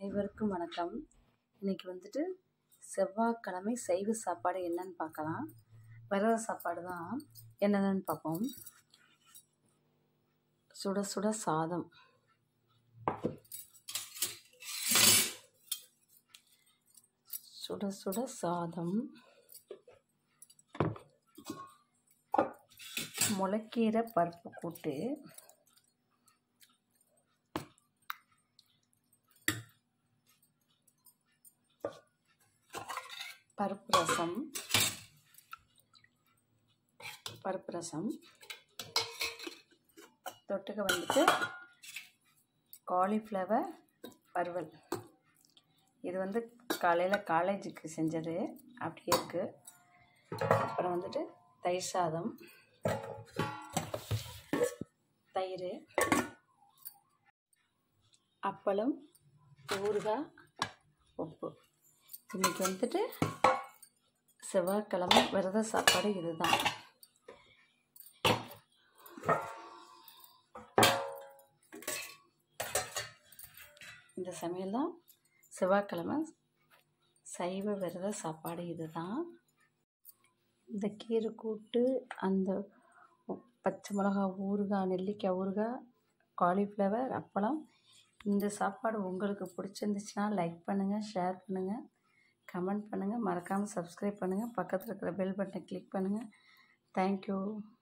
அனைவருக்கும் வணக்கம் இன்றைக்கி வந்துட்டு செவ்வாய்க்கிழமை சைவ சாப்பாடு என்னன்னு பார்க்கலாம் விரத சாப்பாடு தான் என்னென்னு பார்ப்போம் சுட சுட சாதம் சுட சுட சாதம் முளைக்கீரை பருப்பு கூட்டு பருப்பு ரசம் பருப்பு ரசம் தொட்டுக்க வந்துட்டு காலிஃப்ளவர் வறுவல் இது வந்து காலையில் காலேஜுக்கு செஞ்சது அப்படியே இருக்குது அப்புறம் வந்துட்டு தயிர் சாதம் தயிர் அப்பளம் ஊறுகாய் உப்பு இன்றைக்கி வந்துட்டு செவ்வாய்க்கிழமை விரத சாப்பாடு இதுதான் இந்த சமையல் தான் செவ்வாய்க்கிழமை சைவ விரத சாப்பாடு இதுதான் இந்த கீரை கூட்டு அந்த பச்சை மிளகா ஊறுகாய் நெல்லிக்காய் ஊறுகாய் காலிஃப்ளவர் அப்பளம் இந்த சாப்பாடு உங்களுக்கு பிடிச்சிருந்துச்சுன்னா லைக் பண்ணுங்கள் ஷேர் பண்ணுங்கள் கமெண்ட் பண்ணுங்கள் மறக்காமல் சப்ஸ்கிரைப் பண்ணுங்கள் பக்கத்தில் இருக்கிற பெல் பட்டனை கிளிக் பண்ணுங்கள் தேங்க்யூ